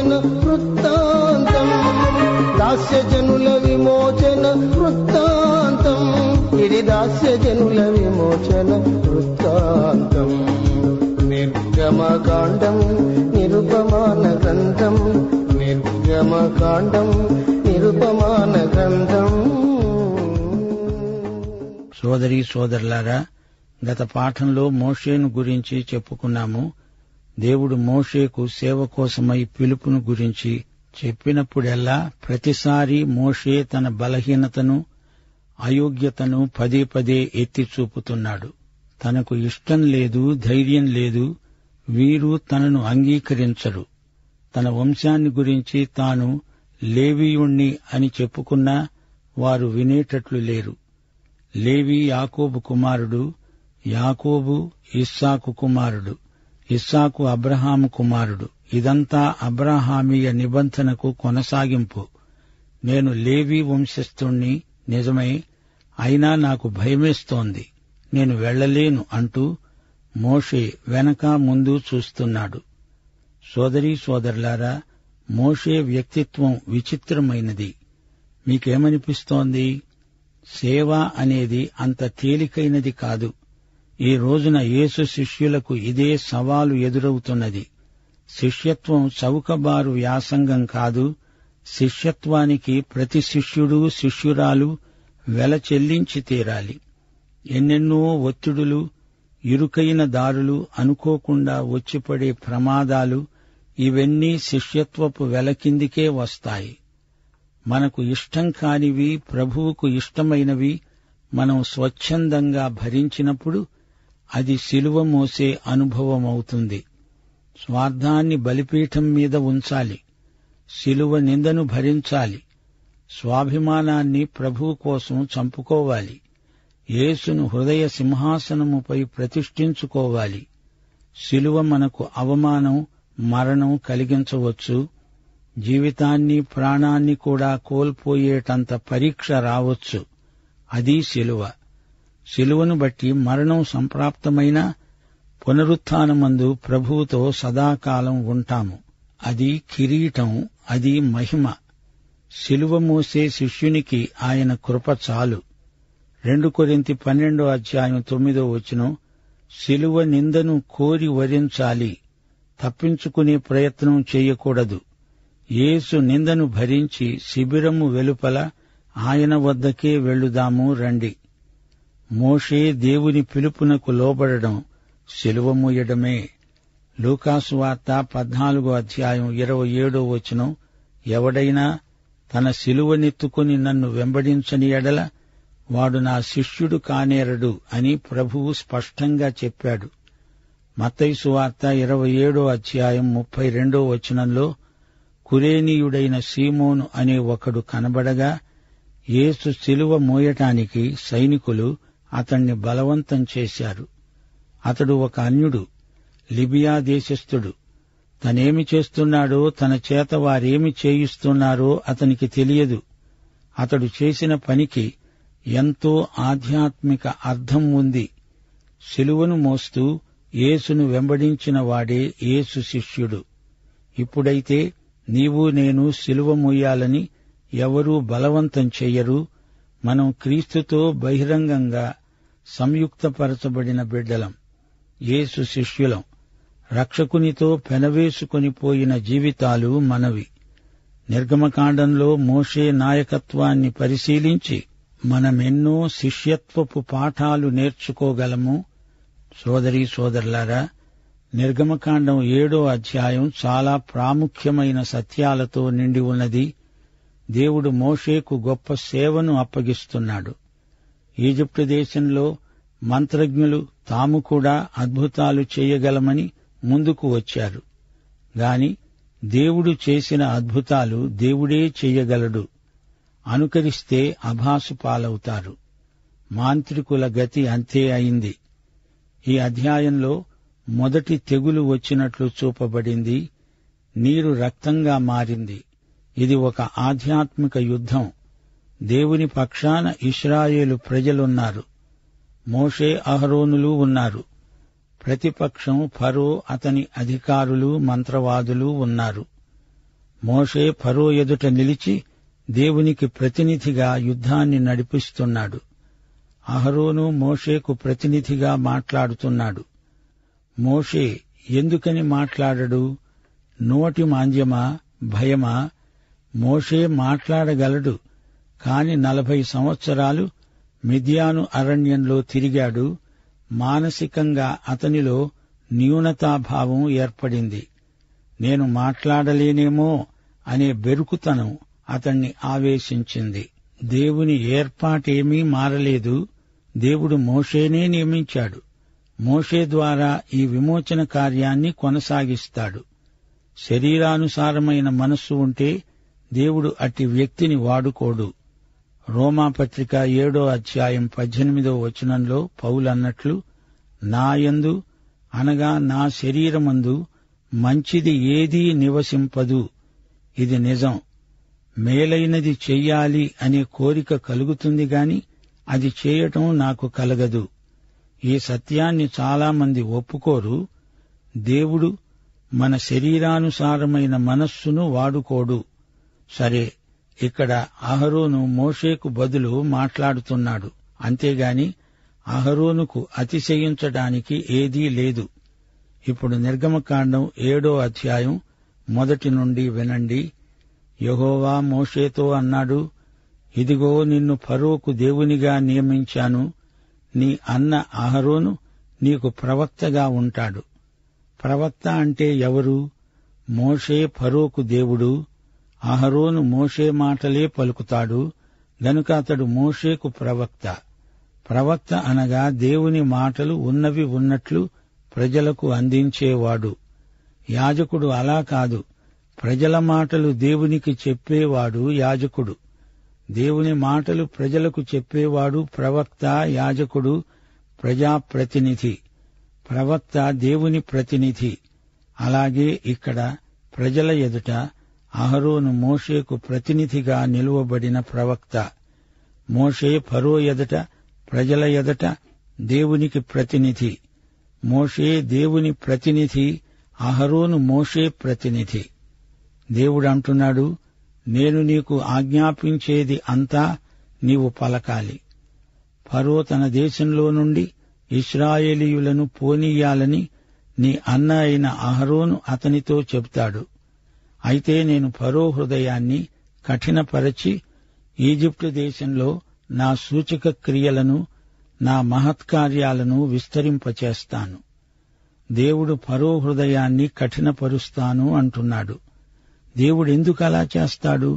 విమోచన వృత్తాంతం దాస్య జనుల విమోచన వృత్తాంతం ఇది దాస్య జనుల విమోచన వృత్తాంతం నిర్గమకాండం నిరుపమాన గ్రంథం నిర్గమకాండం నిరుపమాన గ్రంథం సోదరి సోదరులారా గత పాఠంలో మోషేను గురించి చెప్పుకున్నాము దేవుడు మోషేకు సేవ కోసమై పిలుపును గురించి చెప్పినప్పుడెల్లా ప్రతిసారి మోషే తన బలహీనతను అయోగ్యతను పదే పదే ఎత్తి చూపుతున్నాడు తనకు ఇష్టం లేదు ధైర్యం లేదు వీరు తనను అంగీకరించరు తన వంశాన్ని గురించి తాను లేవీయుణ్ణి అని చెప్పుకున్నా వారు వినేటట్లు లేరు లేవి యాకోబు కుమారుడు యాకోబు ఇస్సాకు కుమారుడు ఇస్సాకు అబ్రహాము కుమారుడు ఇదంతా అబ్రహామీయ నిబంధనకు కొనసాగింపు నేను లేవి వంశస్థుణ్ణి నిజమే అయినా నాకు భయమేస్తోంది నేను వెళ్లలేను అంటూ మోషే వెనక ముందు చూస్తున్నాడు సోదరీ సోదరులారా మోషే వ్యక్తిత్వం విచిత్రమైనది మీకేమనిపిస్తోంది సేవ అనేది అంత తేలికైనది కాదు ఈ రోజున యేసు శిష్యులకు ఇదే సవాలు ఎదురవుతున్నది శిష్యత్వం చౌకబారు వ్యాసంగం కాదు శిష్యత్వానికి ప్రతి శిష్యుడు శిష్యురాలు వెల చెల్లించి తీరాలి ఎన్నెన్నో ఒత్తిడులు ఇరుకైన దారులు అనుకోకుండా వచ్చిపడే ప్రమాదాలు ఇవన్నీ శిష్యత్వపు వెల కిందికే వస్తాయి మనకు ఇష్టం కానివి ప్రభువుకు ఇష్టమైనవి మనం స్వచ్ఛందంగా భరించినప్పుడు అది శిలువ మోసే అనుభవమవుతుంది స్వార్థాన్ని బలిపీఠం మీద ఉంచాలి శిలువ నిందను భరించాలి స్వాభిమానాన్ని ప్రభువు కోసం చంపుకోవాలి యేసును హృదయ సింహాసనముపై ప్రతిష్ఠించుకోవాలి శిలువ మనకు అవమానం మరణం కలిగించవచ్చు జీవితాన్ని ప్రాణాన్ని కూడా కోల్పోయేటంత పరీక్ష రావచ్చు అది శిలువ శిలువను బట్టి మరణం సంప్రాప్తమైన పునరుత్నమందు ప్రభువుతో సదాకాలం ఉంటాము అది కిరీటం అది మహిమ శిలువ మోసే శిష్యునికి ఆయన కృప చాలు రెండు కొరింతి పన్నెండో అధ్యాయం తొమ్మిదో వచనం శిలువ నిందను కోరి వరించాలి తప్పించుకునే ప్రయత్నం చేయకూడదు యేసు నిందను భరించి శిబిరము వెలుపల ఆయన వద్దకే వెళ్ళుదాము రండి మోషే దేవుని పిలుపునకు లోబడడం శిలువ మూయడమే లూకాసు వార్త పద్నాలుగో అధ్యాయం ఇరవై ఏడో వచనం ఎవడైనా తన శిలువనెత్తుకుని నన్ను వెంబడించని ఎడల వాడు నా శిష్యుడు కానేరడు అని ప్రభువు స్పష్టంగా చెప్పాడు మత్తైసు వార్త ఇరవై ఏడో అధ్యాయం ముప్పై రెండో వచనంలో కురేనీయుడైన సీమోను అనే ఒకడు కనబడగా యేసు శిలువ మోయటానికి సైనికులు అతణ్ణి బలవంతం చేశారు అతడు ఒక అన్యుడు లిబియా దేశస్థుడు తనేమి చేస్తున్నాడో తన చేత వారేమి చేయిస్తున్నారో అతనికి తెలియదు అతడు చేసిన పనికి ఎంతో ఆధ్యాత్మిక అర్థం ఉంది శిలువను మోస్తూ యేసును వెంబడించిన వాడే యేసు శిష్యుడు ఇప్పుడైతే నీవు నేను శిలువ మోయాలని ఎవరూ బలవంతం చెయ్యరు మనం క్రీస్తుతో బహిరంగంగా సంయుక్తపరచబడిన బిడ్డలం యేసు శిష్యులం రక్షకునితో పెనవేసుకొని పోయిన జీవితాలు మనవి నిర్గమకాండంలో మోషే నాయకత్వాన్ని పరిశీలించి మనమెన్నో శిష్యత్వపు పాఠాలు నేర్చుకోగలము సోదరీ సోదరులారా నిర్గమకాండం ఏడో అధ్యాయం చాలా ప్రాముఖ్యమైన సత్యాలతో నిండి ఉన్నది దేవుడు మోషేకు గొప్ప సేవను అప్పగిస్తున్నాడు ఈజిప్టు దేశంలో మంత్రజ్ఞులు తాము కూడా అద్భుతాలు చేయగలమని ముందుకు వచ్చారు గాని దేవుడు చేసిన అద్భుతాలు దేవుడే చెయ్యగలడు అనుకరిస్తే అభాసు పాలవుతారు మాంత్రికుల గతి అంతే అయింది ఈ అధ్యాయంలో మొదటి తెగులు వచ్చినట్లు చూపబడింది నీరు రక్తంగా మారింది ఇది ఒక ఆధ్యాత్మిక యుద్ధం దేవుని పక్షాన ఇస్రాయేలు ప్రజలున్నారు మోషే అహరోనులు ఉన్నారు ప్రతిపక్షం ఫరో అతని అధికారులు మంత్రవాదులు ఉన్నారు మోషే ఫరో ఎదుట నిలిచి దేవునికి ప్రతినిధిగా యుద్ధాన్ని నడిపిస్తున్నాడు అహరోను మోషేకు ప్రతినిధిగా మాట్లాడుతున్నాడు మోషే ఎందుకని మాట్లాడడు నోటి మాంద్యమా భయమా మోషే మాట్లాడగలడు కాని నలభై సంవత్సరాలు మిథ్యాను అరణ్యంలో తిరిగాడు మానసికంగా అతనిలో న్యూనతాభావం ఏర్పడింది నేను మాట్లాడలేనేమో అనే బెరుకుతనం అతణ్ణి ఆవేశించింది దేవుని ఏర్పాటేమీ మారలేదు దేవుడు మోషేనే నియమించాడు మోషే ద్వారా ఈ విమోచన కార్యాన్ని కొనసాగిస్తాడు శరీరానుసారమైన మనస్సు ఉంటే దేవుడు అట్టి వ్యక్తిని వాడుకోడు రోమాపత్రిక ఏడో అధ్యాయం పద్దెనిమిదో వచనంలో పౌలన్నట్లు నాయందు అనగా నా శరీరమందు మంచిది ఏదీ నివసింపదు ఇది నిజం మేలైనది చెయ్యాలి అనే కోరిక కలుగుతుంది గాని అది చేయటం నాకు కలగదు ఈ సత్యాన్ని చాలామంది ఒప్పుకోరు దేవుడు మన శరీరానుసారమైన మనస్సును వాడుకోడు సరే ఇక్కడ అహరోను మోషేకు బదులు మాట్లాడుతున్నాడు అంతేగాని అహరోనుకు అతిశయించడానికి ఏదీ లేదు ఇప్పుడు నిర్గమకాండం ఏడో అధ్యాయం మొదటి నుండి వినండి యహోవా మోషేతో అన్నాడు ఇదిగో నిన్ను ఫరోకు దేవునిగా నియమించాను నీ అన్న అహరోను నీకు ప్రవక్తగా ఉంటాడు ప్రవక్త అంటే ఎవరు మోషే ఫరోకు దేవుడు అహరోను మోషే మాటలే పలుకుతాడు గనుక అతడు మోషేకు ప్రవక్త ప్రవక్త అనగా దేవుని మాటలు ఉన్నవి ఉన్నట్లు ప్రజలకు అందించేవాడు యాజకుడు అలా కాదు ప్రజల మాటలు దేవునికి చెప్పేవాడు యాజకుడు దేవుని మాటలు ప్రజలకు చెప్పేవాడు ప్రవక్త యాజకుడు ప్రజాప్రతినిధి ప్రవక్త దేవుని ప్రతినిధి అలాగే ఇక్కడ ప్రజల ఎదుట అహరోను మోషేకు ప్రతినిధిగా నిలువబడిన ప్రవక్త మోషే ఫరో ఎదుట ప్రజల ఎదుట దేవునికి ప్రతినిధి మోషే దేవుని ప్రతినిధి అహరోను మోషే ప్రతినిధి దేవుడు అంటున్నాడు నేను నీకు ఆజ్ఞాపించేది అంతా నీవు పలకాలి ఫరో తన దేశంలో నుండి ఇస్రాయేలీయులను పోనీయాలని నీ అన్న అయిన అహరోను అతనితో చెబుతాడు అయితే నేను ఫరో హృదయాన్ని కఠినపరచి ఈజిప్టు దేశంలో నా సూచక క్రియలను నా మహత్కార్యాలను విస్తరింపచేస్తాను దేవుడు ఫరో హృదయాన్ని కఠినపరుస్తాను అంటున్నాడు దేవుడు ఎందుకు అలా చేస్తాడు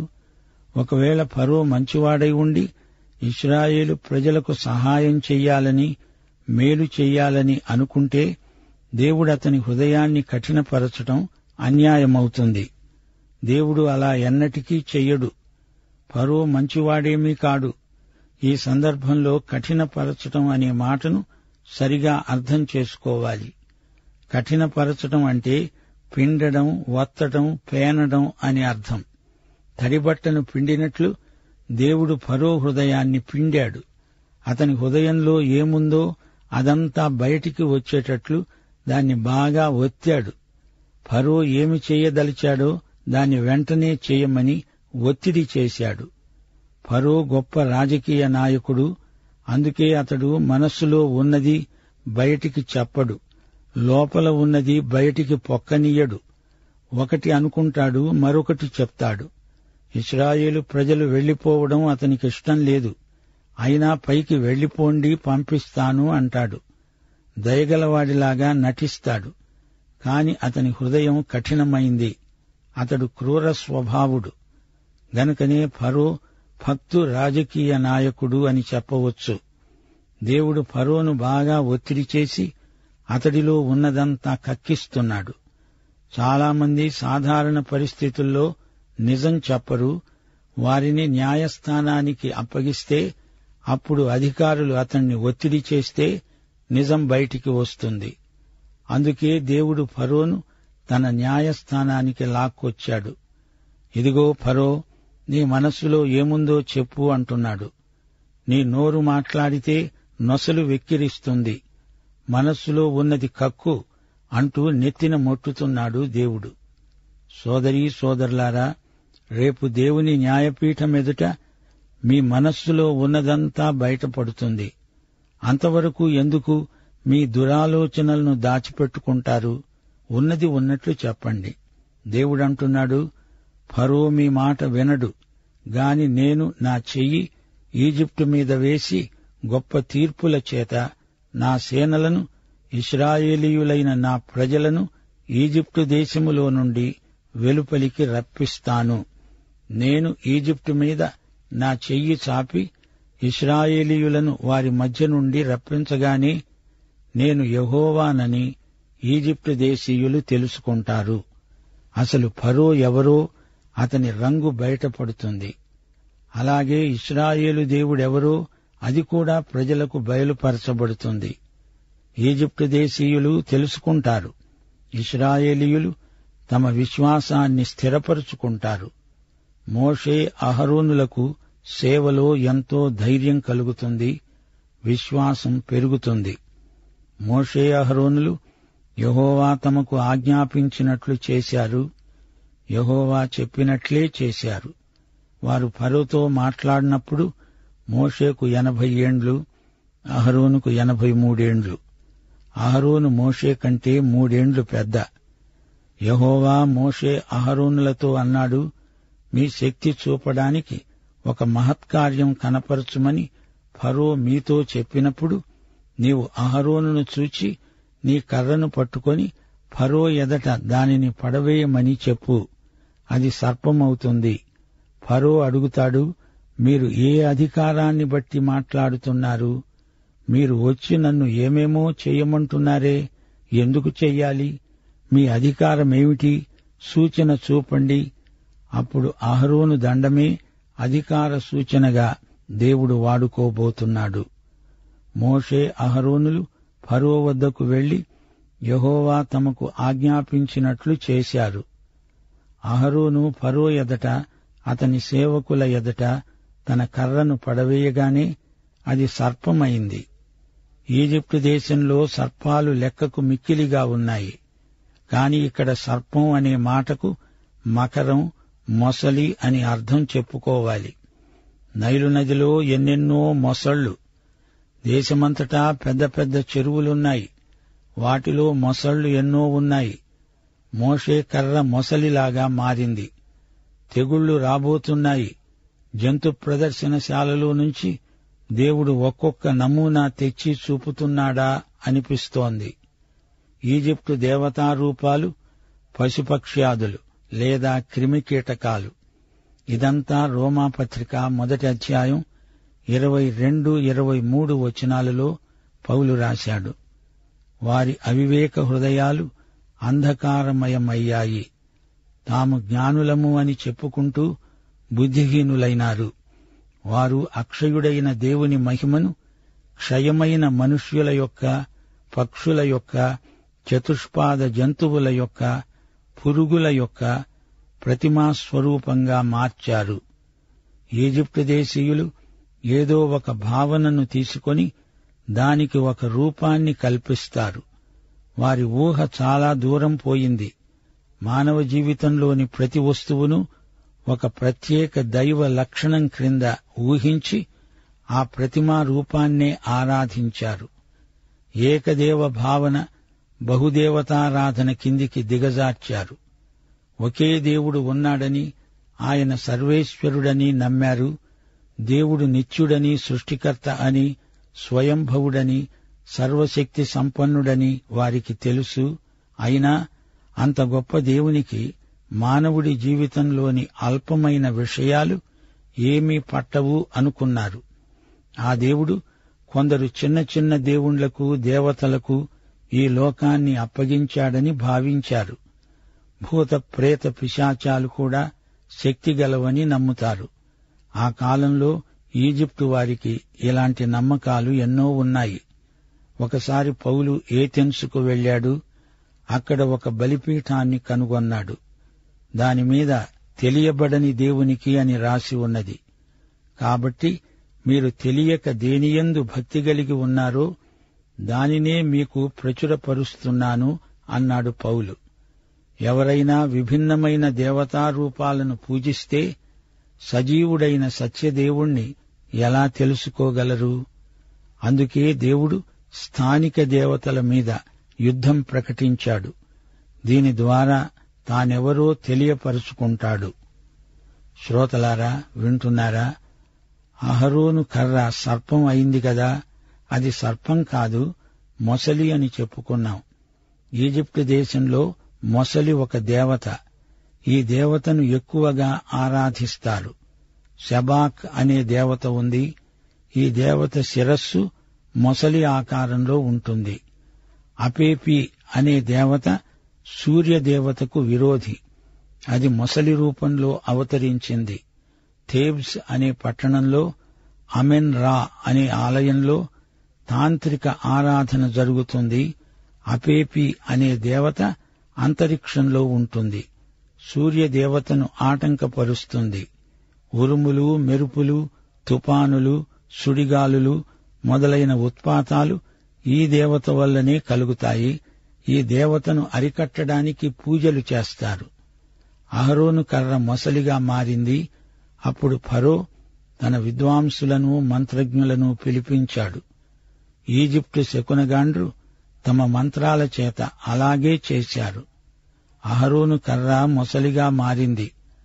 ఒకవేళ ఫరో మంచివాడై ఉండి ఇస్రాయేలు ప్రజలకు సహాయం చెయ్యాలని మేలు చెయ్యాలని అనుకుంటే దేవుడు అతని హృదయాన్ని కఠినపరచటం అన్యాయమవుతుంది దేవుడు అలా ఎన్నటికీ చెయ్యడు ఫరో మంచివాడేమీ కాడు ఈ సందర్భంలో కఠినపరచటం అనే మాటను సరిగా అర్థం చేసుకోవాలి కఠినపరచటం అంటే పిండడం వత్తడం పేనడం అని అర్థం తడిబట్టను పిండినట్లు దేవుడు ఫరో హృదయాన్ని పిండాడు అతని హృదయంలో ఏముందో అదంతా బయటికి వచ్చేటట్లు దాన్ని బాగా ఒత్తాడు ఫరో ఏమి చేయదలిచాడో దాన్ని వెంటనే చేయమని ఒత్తిడి చేశాడు ఫరో గొప్ప రాజకీయ నాయకుడు అందుకే అతడు మనస్సులో ఉన్నది బయటికి చెప్పడు లోపల ఉన్నది బయటికి పొక్కనీయడు ఒకటి అనుకుంటాడు మరొకటి చెప్తాడు ఇస్రాయేలు ప్రజలు వెళ్లిపోవడం అతనికి ఇష్టం లేదు అయినా పైకి వెళ్లిపోండి పంపిస్తాను అంటాడు దయగలవాడిలాగా నటిస్తాడు కాని అతని హృదయం కఠినమైంది అతడు క్రూర స్వభావుడు గనుకనే ఫరో భక్తు రాజకీయ నాయకుడు అని చెప్పవచ్చు దేవుడు ఫరోను బాగా ఒత్తిడి చేసి అతడిలో ఉన్నదంతా కక్కిస్తున్నాడు చాలామంది సాధారణ పరిస్థితుల్లో నిజం చెప్పరు వారిని న్యాయస్థానానికి అప్పగిస్తే అప్పుడు అధికారులు అతన్ని ఒత్తిడి చేస్తే నిజం బయటికి వస్తుంది అందుకే దేవుడు ఫరోను తన న్యాయస్థానానికి లాక్కొచ్చాడు ఇదిగో ఫరో నీ మనస్సులో ఏముందో చెప్పు అంటున్నాడు నీ నోరు మాట్లాడితే నొసలు వెక్కిరిస్తుంది మనస్సులో ఉన్నది కక్కు అంటూ నెత్తిన మొట్టుతున్నాడు దేవుడు సోదరీ సోదరులారా రేపు దేవుని న్యాయపీఠం ఎదుట మీ మనస్సులో ఉన్నదంతా బయటపడుతుంది అంతవరకు ఎందుకు మీ దురాలోచనలను దాచిపెట్టుకుంటారు ఉన్నది ఉన్నట్లు చెప్పండి దేవుడంటున్నాడు ఫరో మీ మాట వినడు గాని నేను నా చెయ్యి ఈజిప్టు మీద వేసి గొప్ప తీర్పుల చేత నా సేనలను ఇస్రాయేలీయులైన నా ప్రజలను ఈజిప్టు దేశములో నుండి వెలుపలికి రప్పిస్తాను నేను ఈజిప్టు మీద నా చెయ్యి చాపి ఇస్రాయేలీయులను వారి మధ్య నుండి రప్పించగానే నేను యహోవానని ఈజిప్టు దేశీయులు తెలుసుకుంటారు అసలు ఫరో ఎవరో అతని రంగు బయటపడుతుంది అలాగే ఇస్రాయేలు దేవుడెవరో అది కూడా ప్రజలకు బయలుపరచబడుతుంది ఈజిప్టు దేశీయులు తెలుసుకుంటారు ఇస్రాయేలీయులు తమ విశ్వాసాన్ని స్థిరపరుచుకుంటారు మోషే అహరోనులకు సేవలో ఎంతో ధైర్యం కలుగుతుంది విశ్వాసం పెరుగుతుంది మోషే అహరోనులు యహోవా తమకు ఆజ్ఞాపించినట్లు చేశారు యహోవా చెప్పినట్లే చేశారు వారు ఫరోతో మాట్లాడినప్పుడు మోషేకు ఎనభై ఏండ్లు అహరోనుకు ఎనభై మూడేండ్లు అహరోను మోషే కంటే మూడేండ్లు పెద్ద యహోవా మోషే అహరోనులతో అన్నాడు మీ శక్తి చూపడానికి ఒక మహత్కార్యం కనపరచుమని ఫరో మీతో చెప్పినప్పుడు నీవు అహరోనును చూచి నీ కర్రను పట్టుకొని ఫరో ఎదట దానిని పడవేయమని చెప్పు అది సర్పమవుతుంది ఫరో అడుగుతాడు మీరు ఏ అధికారాన్ని బట్టి మాట్లాడుతున్నారు మీరు వచ్చి నన్ను ఏమేమో చెయ్యమంటున్నారే ఎందుకు చెయ్యాలి మీ అధికారమేమిటి సూచన చూపండి అప్పుడు అహరోను దండమే అధికార సూచనగా దేవుడు వాడుకోబోతున్నాడు మోషే అహరోనులు ఫరో వద్దకు వెళ్లి యహోవా తమకు ఆజ్ఞాపించినట్లు చేశారు అహరోను ఫరో ఎదట అతని సేవకుల ఎదట తన కర్రను పడవేయగానే అది సర్పమైంది ఈజిప్టు దేశంలో సర్పాలు లెక్కకు మిక్కిలిగా ఉన్నాయి కాని ఇక్కడ సర్పం అనే మాటకు మకరం మొసలి అని అర్థం చెప్పుకోవాలి నైలు నదిలో ఎన్నెన్నో మొసళ్ళు దేశమంతటా పెద్ద పెద్ద చెరువులున్నాయి వాటిలో మొసళ్ళు ఎన్నో ఉన్నాయి మోషే కర్ర మొసలిలాగా మారింది తెగుళ్లు రాబోతున్నాయి జంతు ప్రదర్శనశాలలో నుంచి దేవుడు ఒక్కొక్క నమూనా తెచ్చి చూపుతున్నాడా అనిపిస్తోంది ఈజిప్టు దేవతారూపాలు పశుపక్ష్యాదులు లేదా క్రిమికీటకాలు ఇదంతా రోమాపత్రిక మొదటి అధ్యాయం ఇరవై రెండు ఇరవై మూడు వచనాలలో పౌలు రాశాడు వారి అవివేక హృదయాలు అంధకారమయమయ్యాయి తాము జ్ఞానులము అని చెప్పుకుంటూ బుద్ధిహీనులైనారు వారు అక్షయుడైన దేవుని మహిమను క్షయమైన మనుష్యుల యొక్క పక్షుల యొక్క చతుష్పాద జంతువుల యొక్క పురుగుల యొక్క ప్రతిమా స్వరూపంగా మార్చారు ఈజిప్టు దేశీయులు ఏదో ఒక భావనను తీసుకొని దానికి ఒక రూపాన్ని కల్పిస్తారు వారి ఊహ చాలా దూరం పోయింది మానవ జీవితంలోని ప్రతి వస్తువును ఒక ప్రత్యేక దైవ లక్షణం క్రింద ఊహించి ఆ ప్రతిమా రూపాన్నే ఆరాధించారు ఏకదేవ భావన బహుదేవతారాధన కిందికి దిగజార్చారు ఒకే దేవుడు ఉన్నాడని ఆయన సర్వేశ్వరుడని నమ్మారు దేవుడు నిత్యుడని సృష్టికర్త అని స్వయంభవుడని సర్వశక్తి సంపన్నుడని వారికి తెలుసు అయినా అంత గొప్ప దేవునికి మానవుడి జీవితంలోని అల్పమైన విషయాలు ఏమీ పట్టవు అనుకున్నారు ఆ దేవుడు కొందరు చిన్న చిన్న దేవుండ్లకు దేవతలకు ఈ లోకాన్ని అప్పగించాడని భావించారు భూత ప్రేత పిశాచాలు కూడా శక్తిగలవని నమ్ముతారు ఆ కాలంలో ఈజిప్టు వారికి ఇలాంటి నమ్మకాలు ఎన్నో ఉన్నాయి ఒకసారి పౌలు ఏథెన్సుకు వెళ్లాడు అక్కడ ఒక బలిపీఠాన్ని కనుగొన్నాడు దానిమీద తెలియబడని దేవునికి అని రాసి ఉన్నది కాబట్టి మీరు తెలియక దేనియందు భక్తి కలిగి ఉన్నారో దానినే మీకు ప్రచురపరుస్తున్నాను అన్నాడు పౌలు ఎవరైనా విభిన్నమైన దేవతారూపాలను పూజిస్తే సజీవుడైన సత్యదేవుణ్ణి ఎలా తెలుసుకోగలరు అందుకే దేవుడు స్థానిక దేవతల మీద యుద్ధం ప్రకటించాడు దీని ద్వారా తానెవరో తెలియపరుచుకుంటాడు శ్రోతలారా వింటున్నారా అహరోను కర్ర సర్పం అయింది కదా అది సర్పం కాదు మొసలి అని చెప్పుకున్నాం ఈజిప్టు దేశంలో మొసలి ఒక దేవత ఈ దేవతను ఎక్కువగా ఆరాధిస్తారు శబాక్ అనే దేవత ఉంది ఈ దేవత శిరస్సు మొసలి ఆకారంలో ఉంటుంది అపేపి అనే దేవత సూర్యదేవతకు విరోధి అది మొసలి రూపంలో అవతరించింది థేబ్స్ అనే పట్టణంలో అమెన్ రా అనే ఆలయంలో తాంత్రిక ఆరాధన జరుగుతుంది అపేపి అనే దేవత అంతరిక్షంలో ఉంటుంది సూర్యదేవతను ఆటంకపరుస్తుంది ఉరుములు మెరుపులు తుపానులు సుడిగాలులు మొదలైన ఉత్పాతాలు ఈ దేవత వల్లనే కలుగుతాయి ఈ దేవతను అరికట్టడానికి పూజలు చేస్తారు అహరోను కర్ర మొసలిగా మారింది అప్పుడు ఫరో తన విద్వాంసులను మంత్రజ్ఞులను పిలిపించాడు ఈజిప్టు శకునగాండ్రు తమ మంత్రాల చేత అలాగే చేశారు అహరోను కర్ర మొసలిగా మారింది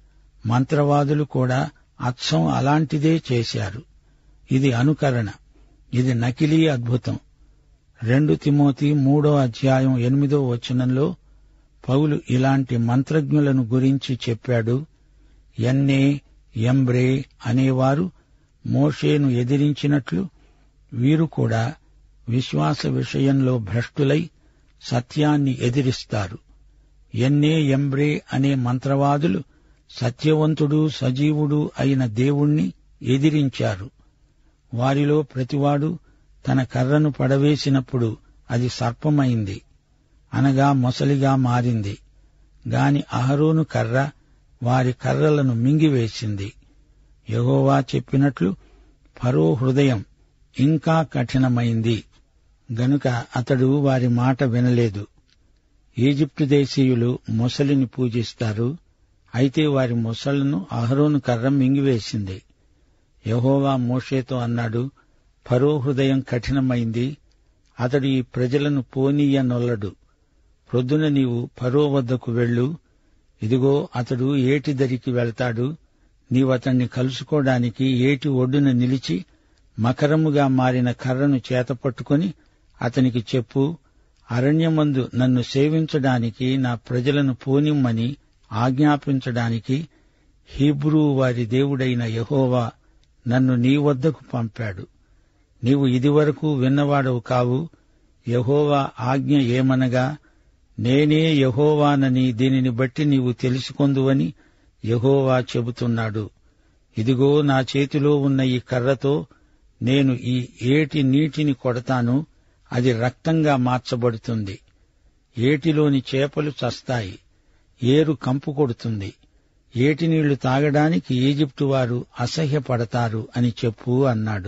మంత్రవాదులు కూడా అచ్చం అలాంటిదే చేశారు ఇది అనుకరణ ఇది నకిలీ అద్భుతం రెండు తిమోతి మూడో అధ్యాయం ఎనిమిదో వచనంలో పౌలు ఇలాంటి మంత్రజ్ఞులను గురించి చెప్పాడు ఎన్నే ఎంబ్రే అనేవారు మోషేను ఎదిరించినట్లు వీరు కూడా విశ్వాస విషయంలో భ్రష్టులై సత్యాన్ని ఎదిరిస్తారు ఎన్నే ఎంబ్రే అనే మంత్రవాదులు సత్యవంతుడు సజీవుడు అయిన దేవుణ్ణి ఎదిరించారు వారిలో ప్రతివాడు తన కర్రను పడవేసినప్పుడు అది సర్పమైంది అనగా మొసలిగా మారింది గాని అహరోను కర్ర వారి కర్రలను మింగివేసింది యహోవా చెప్పినట్లు ఫరో హృదయం ఇంకా కఠినమైంది గనుక అతడు వారి మాట వినలేదు ఈజిప్టు దేశీయులు మొసలిని పూజిస్తారు అయితే వారి మొసళ్లను అహరోను కర్ర మింగివేసింది యహోవా మోషేతో అన్నాడు ఫరో హృదయం కఠినమైంది అతడు ఈ ప్రజలను పోనీయనొల్లడు ప్రొద్దున నీవు ఫరో వద్దకు వెళ్ళు ఇదిగో అతడు ఏటి దరికి వెళ్తాడు నీవతణ్ణి కలుసుకోవడానికి ఏటి ఒడ్డున నిలిచి మకరముగా మారిన కర్రను చేతపట్టుకుని అతనికి చెప్పు అరణ్యమందు నన్ను సేవించడానికి నా ప్రజలను పోనిమ్మని ఆజ్ఞాపించడానికి హీబ్రూ వారి దేవుడైన యహోవా నన్ను నీ వద్దకు పంపాడు నీవు ఇదివరకు విన్నవాడవు కావు యహోవా ఆజ్ఞ ఏమనగా నేనే యహోవానని దీనిని బట్టి నీవు తెలుసుకొందువని యహోవా చెబుతున్నాడు ఇదిగో నా చేతిలో ఉన్న ఈ కర్రతో నేను ఈ ఏటి నీటిని కొడతాను అది రక్తంగా మార్చబడుతుంది ఏటిలోని చేపలు చస్తాయి ఏరు కంపు కొడుతుంది ఏటి నీళ్లు తాగడానికి ఈజిప్టు వారు అసహ్యపడతారు అని చెప్పు అన్నాడు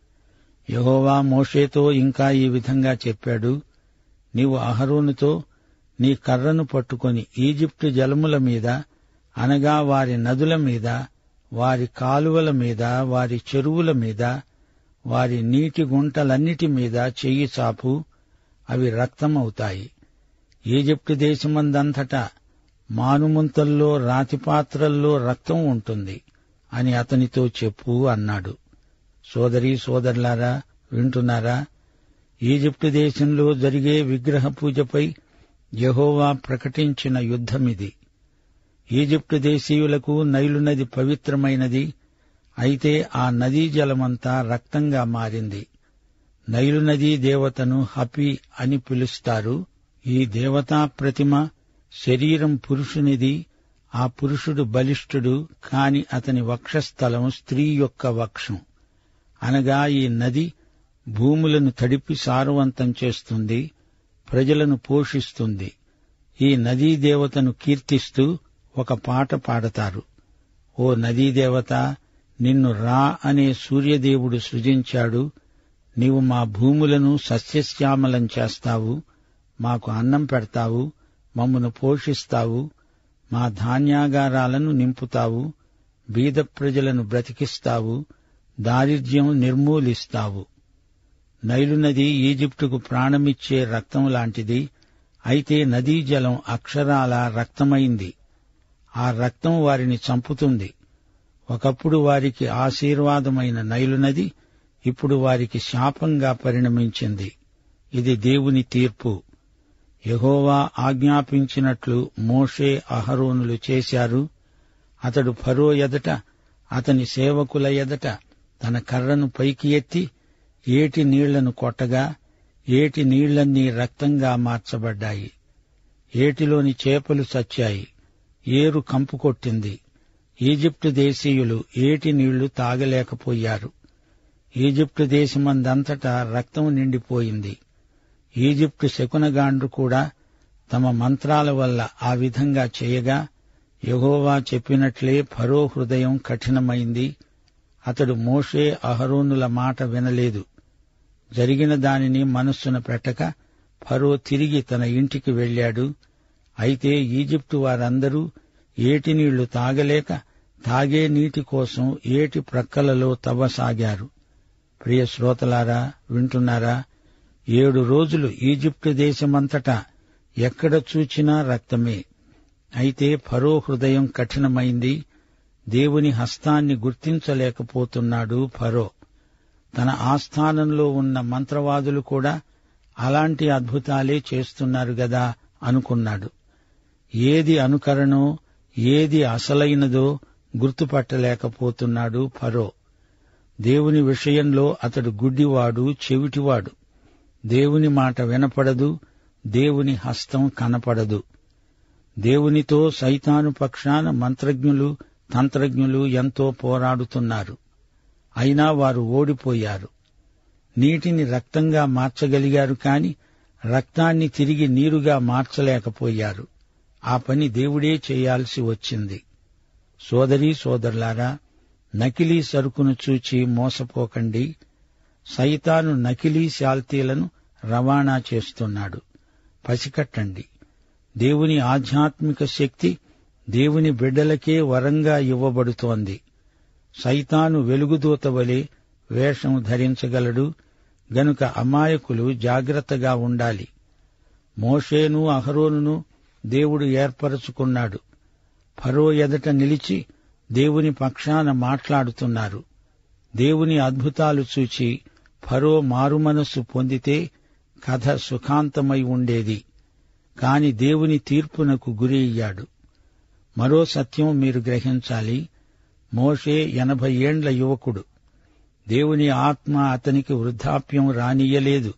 యహోవా మోషేతో ఇంకా ఈ విధంగా చెప్పాడు నీవు అహరోనుతో నీ కర్రను పట్టుకొని ఈజిప్టు జలముల మీద అనగా వారి నదుల మీద వారి కాలువల మీద వారి చెరువుల మీద వారి నీటి గుంటలన్నిటి మీద చెయ్యి చాపు అవి రక్తమవుతాయి ఈజిప్టు దేశమందంతటా మానుముంతల్లో రాతిపాత్రల్లో రక్తం ఉంటుంది అని అతనితో చెప్పు అన్నాడు సోదరీ సోదరులారా వింటున్నారా ఈజిప్టు దేశంలో జరిగే విగ్రహ పూజపై యహోవా ప్రకటించిన యుద్ధమిది ఈజిప్టు దేశీయులకు నైలు నది పవిత్రమైనది అయితే ఆ నదీ జలమంతా రక్తంగా మారింది నైలు నదీ దేవతను హపి అని పిలుస్తారు ఈ దేవతా ప్రతిమ శరీరం పురుషునిది ఆ పురుషుడు బలిష్ఠుడు కాని అతని వక్షస్థలం స్త్రీ యొక్క వక్షం అనగా ఈ నది భూములను తడిపి సారవంతం చేస్తుంది ప్రజలను పోషిస్తుంది ఈ నదీ దేవతను కీర్తిస్తూ ఒక పాట పాడతారు ఓ నదీ దేవత నిన్ను రా అనే సూర్యదేవుడు సృజించాడు నీవు మా భూములను సస్యశ్యామలం చేస్తావు మాకు అన్నం పెడతావు మమ్మను పోషిస్తావు మా ధాన్యాగారాలను నింపుతావు బీద ప్రజలను బ్రతికిస్తావు దారిద్ర్యం నిర్మూలిస్తావు నైలు నది ఈజిప్టుకు ప్రాణమిచ్చే రక్తం లాంటిది అయితే నదీ జలం అక్షరాల రక్తమైంది ఆ రక్తం వారిని చంపుతుంది ఒకప్పుడు వారికి ఆశీర్వాదమైన నైలు నది ఇప్పుడు వారికి శాపంగా పరిణమించింది ఇది దేవుని తీర్పు యహోవా ఆజ్ఞాపించినట్లు మోషే అహరోనులు చేశారు అతడు ఫరో ఎదట అతని సేవకుల ఎదట తన కర్రను పైకి ఎత్తి ఏటి నీళ్లను కొట్టగా ఏటి నీళ్లన్నీ రక్తంగా మార్చబడ్డాయి ఏటిలోని చేపలు చచ్చాయి ఏరు కంపు కొట్టింది ఈజిప్టు దేశీయులు ఏటి నీళ్లు తాగలేకపోయారు ఈజిప్టు దేశమందంతటా రక్తం నిండిపోయింది ఈజిప్టు శకునగాండ్రు కూడా తమ మంత్రాల వల్ల ఆ విధంగా చేయగా యహోవా చెప్పినట్లే ఫరో హృదయం కఠినమైంది అతడు మోషే అహరోనుల మాట వినలేదు జరిగిన దానిని మనస్సున పెట్టక ఫరో తిరిగి తన ఇంటికి వెళ్లాడు అయితే ఈజిప్టు వారందరూ ఏటి నీళ్లు తాగలేక తాగే నీటి కోసం ఏటి ప్రక్కలలో తవ్వసాగారు ప్రియ శ్రోతలారా వింటున్నారా ఏడు రోజులు ఈజిప్టు దేశమంతటా ఎక్కడ చూచినా రక్తమే అయితే ఫరో హృదయం కఠినమైంది దేవుని హస్తాన్ని గుర్తించలేకపోతున్నాడు ఫరో తన ఆస్థానంలో ఉన్న మంత్రవాదులు కూడా అలాంటి అద్భుతాలే చేస్తున్నారు గదా అనుకున్నాడు ఏది అనుకరణో ఏది అసలైనదో గుర్తుపట్టలేకపోతున్నాడు ఫరో దేవుని విషయంలో అతడు గుడ్డివాడు చెవిటివాడు దేవుని మాట వినపడదు దేవుని హస్తం కనపడదు దేవునితో సైతాను పక్షాన మంత్రజ్ఞులు తంత్రజ్ఞులు ఎంతో పోరాడుతున్నారు అయినా వారు ఓడిపోయారు నీటిని రక్తంగా మార్చగలిగారు కాని రక్తాన్ని తిరిగి నీరుగా మార్చలేకపోయారు ఆ పని దేవుడే చేయాల్సి వచ్చింది సోదరీ సోదరులారా నకిలీ సరుకును చూచి మోసపోకండి సైతాను నకిలీ శాల్తీలను రవాణా చేస్తున్నాడు పసికట్టండి దేవుని ఆధ్యాత్మిక శక్తి దేవుని బిడ్డలకే వరంగా ఇవ్వబడుతోంది సైతాను వెలుగుదూత వలె వేషం ధరించగలడు గనుక అమాయకులు జాగ్రత్తగా ఉండాలి మోషేను అహరోనును దేవుడు ఏర్పరచుకున్నాడు ఫరో ఎదట నిలిచి దేవుని పక్షాన మాట్లాడుతున్నారు దేవుని అద్భుతాలు చూచి ఫరో మారుమనస్సు పొందితే కథ సుఖాంతమై ఉండేది కాని దేవుని తీర్పునకు గురి అయ్యాడు మరో సత్యం మీరు గ్రహించాలి మోషే ఎనభై ఏండ్ల యువకుడు దేవుని ఆత్మ అతనికి వృద్ధాప్యం రానియ్యలేదు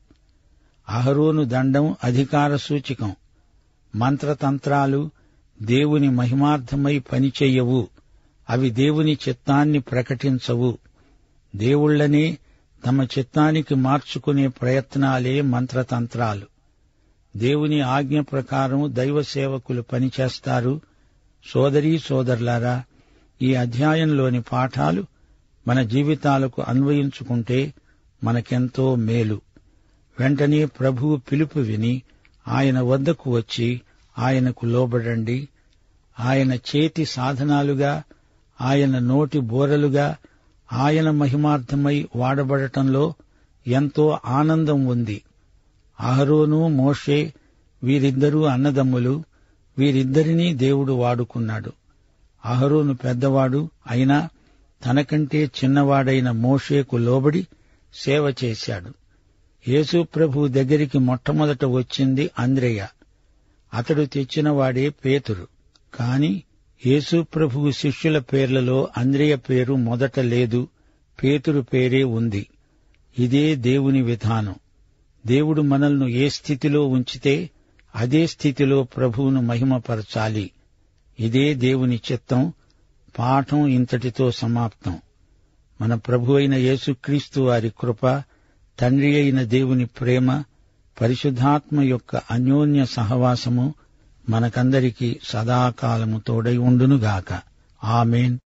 అహరోను దండం అధికార సూచికం మంత్రతంత్రాలు దేవుని మహిమార్థమై పనిచెయ్యవు అవి దేవుని చిత్తాన్ని ప్రకటించవు దేవుళ్లనే తమ చిత్తానికి మార్చుకునే ప్రయత్నాలే మంత్రతంత్రాలు దేవుని ఆజ్ఞ ప్రకారం దైవ సేవకులు పనిచేస్తారు సోదరీ సోదరులారా ఈ అధ్యాయంలోని పాఠాలు మన జీవితాలకు అన్వయించుకుంటే మనకెంతో మేలు వెంటనే ప్రభువు పిలుపు విని ఆయన వద్దకు వచ్చి ఆయనకు లోబడండి ఆయన చేతి సాధనాలుగా ఆయన నోటి బోరలుగా ఆయన మహిమార్థమై వాడబడటంలో ఎంతో ఆనందం ఉంది అహరోను మోషే వీరిద్దరూ అన్నదమ్ములు వీరిద్దరినీ దేవుడు వాడుకున్నాడు అహరోను పెద్దవాడు అయినా తనకంటే చిన్నవాడైన మోషేకు లోబడి సేవ చేశాడు యేసు ప్రభు దగ్గరికి మొట్టమొదట వచ్చింది అంద్రేయ అతడు తెచ్చినవాడే పేతురు కాని యేసు ప్రభువు శిష్యుల పేర్లలో అంద్రేయ పేరు మొదట లేదు పేతురు పేరే ఉంది ఇదే దేవుని విధానం దేవుడు మనల్ని ఏ స్థితిలో ఉంచితే అదే స్థితిలో ప్రభువును మహిమపరచాలి ఇదే దేవుని చిత్తం పాఠం ఇంతటితో సమాప్తం మన ప్రభు అయిన యేసుక్రీస్తు వారి కృప తండ్రి అయిన దేవుని ప్రేమ పరిశుద్ధాత్మ యొక్క అన్యోన్య సహవాసము మనకందరికీ సదాకాలము తోడై ఉండునుగాక ఆమెన్